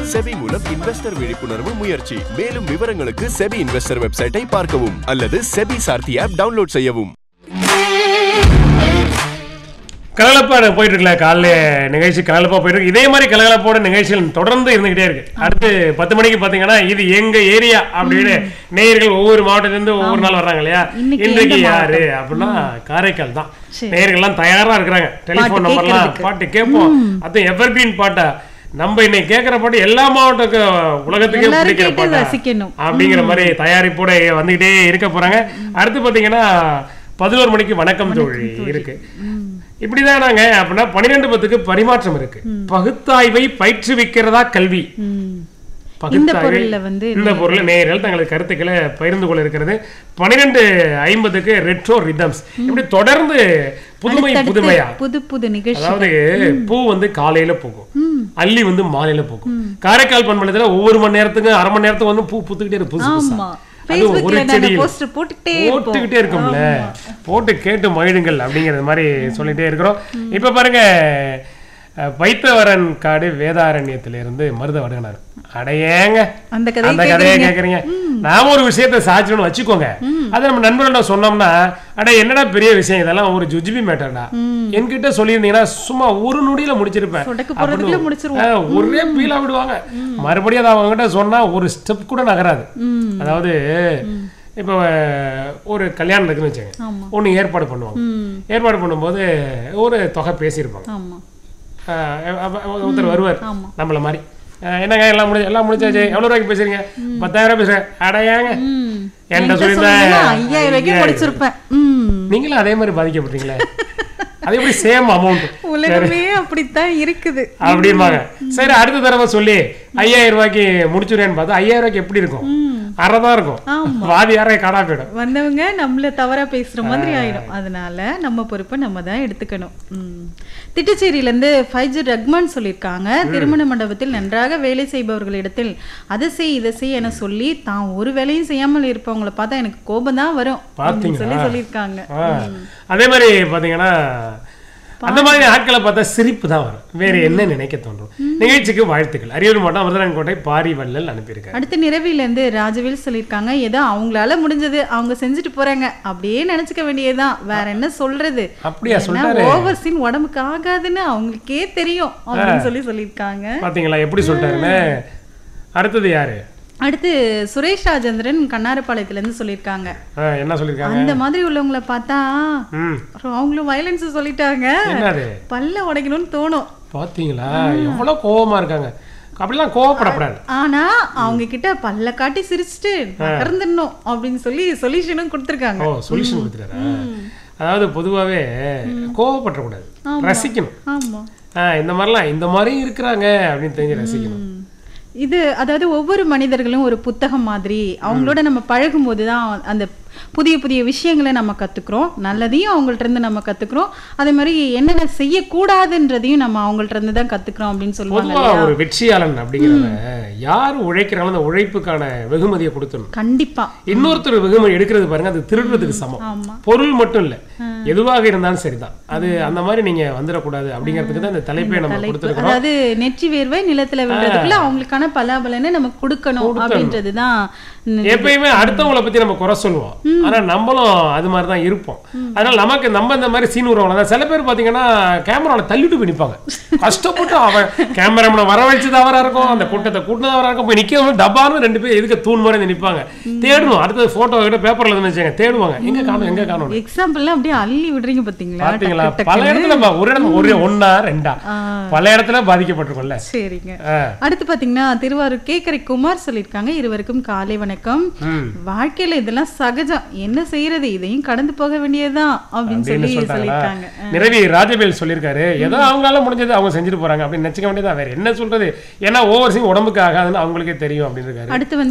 SEBI மூலம் investor விழிப்புணர்வு முயற்சி மேலும் விவரங்களுக்கு செபி இன்வெஸ்டர் வெப்சைட்டை பார்க்கவும் அல்லது செபி சார்த்தி ஆப் டவுன்லோட் செய்யவும் கலகலப்பா போயிட்டு இருக்குல்ல காலைல நிகழ்ச்சி கலகலப்பா போயிட்டு இருக்கு இதே மாதிரி கலகலப்போட நிகழ்ச்சிகள் தொடர்ந்து இருந்துகிட்டே இருக்கு அடுத்து பத்து மணிக்கு பாத்தீங்கன்னா இது எங்க ஏரியா அப்படின்னு நேயர்கள் ஒவ்வொரு மாவட்டத்துல இருந்து ஒவ்வொரு நாள் வர்றாங்க இல்லையா இன்னைக்கு இன்றைக்கு எந்த யாரு அப்படின்னா காரைக்கால் தான் சரி. நேயர்கள் எல்லாம் தயாரா இருக்கிறாங்க டெலிபோன் நம்பர்லாம் கேட்கறதுக்கு. பாட்டு கேட்போம் அது எவர்கிரீன் பாட்டா நம்ம இன்னைக்கு கேட்கிற பாட்டு எல்லா மாவட்டக்கு உலகத்துக்கே எல்லாரும் பிடிக்கிற கேட்டு பாட்டா ரசிக்கணும். அப்படிங்கிற மாதிரி தயாரிப்போட வந்துகிட்டே இருக்க போறாங்க அடுத்து பாத்தீங்கன்னா பதினோரு மணிக்கு வணக்கம் தோழி இருக்கு இப்படிதானாங்க அப்படின்னா பன்னிரெண்டு பத்துக்கு பரிமாற்றம் இருக்கு பகுத்தாய்வை பயிற்றுவிக்கிறதா கல்வி ம். பகுத்தாய்வை- இந்த பொருள்ல வந்து இந்த பொருள் நேயர்கள் தங்களது கருத்துக்களை பகிர்ந்து கொள்ள இருக்கிறது பன்னிரெண்டு ஐம்பதுக்கு ரெட்ரோ ரிதம்ஸ் இப்படி தொடர்ந்து புதுமை அடுத்தடுத்து புதுமையா புது புது நிகழ்ச்சி அதாவது பூ வந்து காலையில பூக்கும் அள்ளி வந்து மாலையில பூக்கும் காரைக்கால் பண்பலத்துல ஒவ்வொரு மணி நேரத்துக்கு அரை மணி நேரத்துக்கு வந்து பூ பூத்துக்கிட்டே இருக்கு புதுசு புதுசா. ஆமா அதுவும் ஒரு Facebookல நாங்க செடியில் போஸ்டர் போட்டுக்கிட்டே இருப்போம் போட்டுக்கிட்டே இருக்கும்ல போட்டு கேட்டு மகிழுங்கள் அப்படிங்கிறது மாதிரி சொல்லிட்டே இருக்கிறோம் இப்ப பாருங்க அஹ், பைத்தவரன் காடு வேதாரண்யத்திலிருந்து மருத வடுகனார் அடையேங்க அந்த கதையை அந்த கதையை கேக்குறீங்க நாம ஒரு விஷயத்த சாதிச்சோம்னு வச்சுக்கோங்க அதை நம்ம நண்பர்கள்ட்ட சொன்னோம்னா அட என்னடா பெரிய விஷயம் இதெல்லாம் ஒரு ஜுஜிபி மேட்டர்டா என்கிட்ட சொல்லியிருந்தீங்கன்னா சும்மா ஒரு நொடியில முடிச்சிருப்பேன் சொடக்கு போடுறதுக்குள்ள அப்படின்னு, முடிச்சிருவோம். ஆ, ஒரே பீலா விடுவாங்க மறுபடியும் அதை அவங்ககிட்ட சொன்னா ஒரு ஸ்டெப் கூட நகராது அதாவது இப்ப அஹ், ஒரு கல்யாணம் இருக்குன்னு வச்சுங்க ஆமா. ஒண்ணு ஏற்பாடு பண்ணுவாங்க ம். ஏற்பாடு பண்ணும்போது ஒரு தொகை பேசியிருப்பாங்க ஆமா ஆஹ் அப்ப ஒருத்தர் வருவார் ஆமா. நம்மள மாதிரி ஆஹ் என்னங்க எல்லாம் முடிஞ்சு எல்லாம் முடிச்சாச்சு எவ்வளவு ரூபாய்க்கு பேசுறீங்க பத்தாயிரம் பேசுறேன் அடையாங்க ம். என்கிட்ட என்கிட்ட சொல்லியிருந்தா சொன்னீங்கன்னா ஐயாயிரம் ரூபாய்க்கு முடிச்சிருப்பேன் ம். நீங்களும் அதே மாதிரி பாதிக்கப்பட்டீங்களே அது எப்படி சேம் அமௌண்ட் உலகமே அப்படித்தான் இருக்குது அப்படிம்பாங்க சரி அடுத்த தடவை சொல்லி ஐயாயிரம் ரூபாய்க்கு முடிச்சுடுறேன்னு பார்த்தா ஐயாயிரம் ரூபாய்க்கு எப்படி இருக்கும் அரை தான் இருக்கும் வாதி அரை காடா போயிடும் வந்தவங்க நம்மள தவறா பேசுற மாதிரி ஆயிடும் அதனால நம்ம பொறுப்பை நம்ம தான் எடுத்துக்கணும் ம். திட்டுச்சேரியில இருந்து ஃபைஜு ரஹ்மான் சொல்லியிருக்காங்க திருமண மண்டபத்தில் நன்றாக வேலை செய்பவர்களிடத்தில் அதை செய் இதை செய் என சொல்லி தான் ஒரு வேலையும் செய்யாமல் இருப்பவங்கள பார்த்தா எனக்கு கோபம் தான் வரும் அப்படின்னு சொல்லி பாத்தீங்களா? சொல்லியிருக்காங்க ஆ. அதே மாதிரி பாத்தீங்கன்னா அந்த மாதிரி ஆட்களை பார்த்தா சிரிப்பு தான் வரும் வேற என்ன நினைக்க தோன்றும் நிகழ்ச்சிக்கு வாழ்த்துக்கள் அரியலூர் மாவட்டம் அமிர்தரன்கோட்டை பாரி வள்ளல் அனுப்பியிருக்காரு அடுத்து நிறவில இருந்து ராஜவேல் சொல்லியிருக்காங்க ஏதோ அவங்களால முடிஞ்சது அவங்க செஞ்சுட்டு போறாங்க அப்படியே நினைச்சுக்க வேண்டியதுதான் வேற என்ன சொல்றது அப்படியா சொல்லிட்டாரு ஓவர் சீன் உடம்புக்கு ஆகாதுன்னு அவங்களுக்கே தெரியும் அப்படின்னு சொல்லி சொல்லியிருக்காங்க பாத்தீங்களா எப்படி சொல்லிட்டாருன்னு அடுத்தது யாரு அடுத்து சுரேஷ் ராஜேந்திரன் கண்ணாரப்பாளையத்துல இருந்து சொல்லியிருக்காங்க ஆ, என்ன சொல்லியிருக்காங்க அந்த மாதிரி உள்ளவங்கள பார்த்தா ம் அப்புறம் அவங்களும் வயலன்ஸ் சொல்லிட்டாங்க என்னது பல்ல உடைக்கணும்னு தோணும் பாத்தீங்களா எவ்வளவு கோவமா இருக்காங்க அப்படிலாம் கோவப்படக்கூடாது ஆனா அவங்க கிட்ட பல்ல காட்டி சிரிச்சுட்டு நகர்ந்துடணும் அப்படின்னு சொல்லி சொல்யூஷனும் கொடுத்துருக்காங்க ஓ சொல்யூஷன் கொடுத்துட்டாரா அதாவது பொதுவாவே கோவப்படக்கூடாது ரசிக்கணும் ஆமா ஆ, இந்த மாதிரிலாம் இந்த மாதிரியும் இருக்கிறாங்க அப்படின்னு தெரிஞ்சு ரசிக்கணும் ம். இது அதாவது ஒவ்வொரு மனிதர்களும் ஒரு புத்தகம் மாதிரி அவங்களோட நம்ம பழகும்போது தான் அந்த புதிய புதிய விஷயங்களை நம்ம கத்துக்கிறோம் நல்லதையும் அவங்கள்ட்ட இருந்து நம்ம கத்துக்கிறோம் அதே மாதிரி என்னென்ன செய்யக்கூடாதுன்றதையும் நம்ம அவங்கள்ட்ட இருந்து தான் கத்துக்கிறோம் அப்படின்னு சொல்லுவாங்க பொதுவா இல்லையா? ஒரு வெற்றியாளன் அப்படிங்கிறவங்க யார் உழைக்கிறாங்களோ அந்த உழைப்புக்கான வெகுமதியை கொடுத்துடணும் கண்டிப்பா இன்னொருத்தர் வெகுமதி எடுக்கிறது பாருங்க அது திருடுறதுக்கு சமம் ஆமா பொருள் மட்டும் இல்ல எதுவாக இருந்தாலும் சரிதான் அது அந்த மாதிரி நீங்க வந்துடக்கூடாது அப்படிங்கிறதுக்கு தான் இந்த தலைப்பை நம்ம தலைப்பு கொடுத்துருக்கோம் அதாவது நெற்றி வேர்வை நிலத்துல விழுறதுக்குள்ள அவங்களுக்கான பலாபலனை நம்ம கொடுக்கணும் அப்படின்றதுதான் ம், எப்பயுமே அடுத்தவங்கள பத்தி நம்ம குறை சொல்லுவோம் ஆனா நம்மளும் அது மாதிரி தான் இருப்போம் அதனால நமக்கு நம்ம இந்த மாதிரி சீன் விடுறவங்க தான் சில பேர் பாத்தீங்கன்னா கேமரால தள்ளிட்டு போய் நிப்பாங்க கஷ்டப்பட்டு அவன் கேமராமனை வர வச்சது அவரா இருக்கும் அந்த கூட்டத்தை கூட்டினது அவரா இருக்கும் போய் நிக்க டப்பான்னு ரெண்டு பேர் எதுக்கு தூண் மாதிரி வந்து நிப்பாங்க தேடணும் அடுத்தது போட்டோ கிட்ட பேப்பர்ல இருந்து வச்சுங்க தேடுவாங்க எங்க காணும் எங்க காணும் எக்ஸாம்பிள்லாம் அப்படியே அள்ளி விடுறீங்க பாத்தீங்களா பாத்தீங்களா டக்கு பல டக்குன்னு. இடத்துல பா- ஒரு இடம் ஒரு ஒன்னா ரெண்டா ஆ, பல இடத்துல பாதிக்கப்பட்டிருக்கும்ல சரிங்க ஆ. அடுத்து பாத்தீங்கன்னா திருவாரூர் கேக்கரை குமார் சொல்லியிருக்காங்க இருவருக்கும் காலை வணக்கம் ம். வாழ்க்கையில இதெல்லாம் சகஜம் என்ன செய்யறது இதையும் கடந்து போக வேண்டியதுதான் அப்படின்னு சொல்லி அப்படின்னு சொல்லிட்டாங்களா சொல்லியிருக்காங்க நிறைவி ராஜவேல் சொல்லியிருக்காரு ஏதோ அவங்களால முடிஞ்சது அவங்க செஞ்சுட்டு போறாங்க அப்படின்னு நினைச்சுக்க வேண்டியதா வேற என்ன சொல்றது ஏன்னா ஓவர் உடம்புக்கு ஆகாதுன்னு அவங்களுக்கே தெரியும் அப்படின்னு இருக்காரு அடுத்து வந்து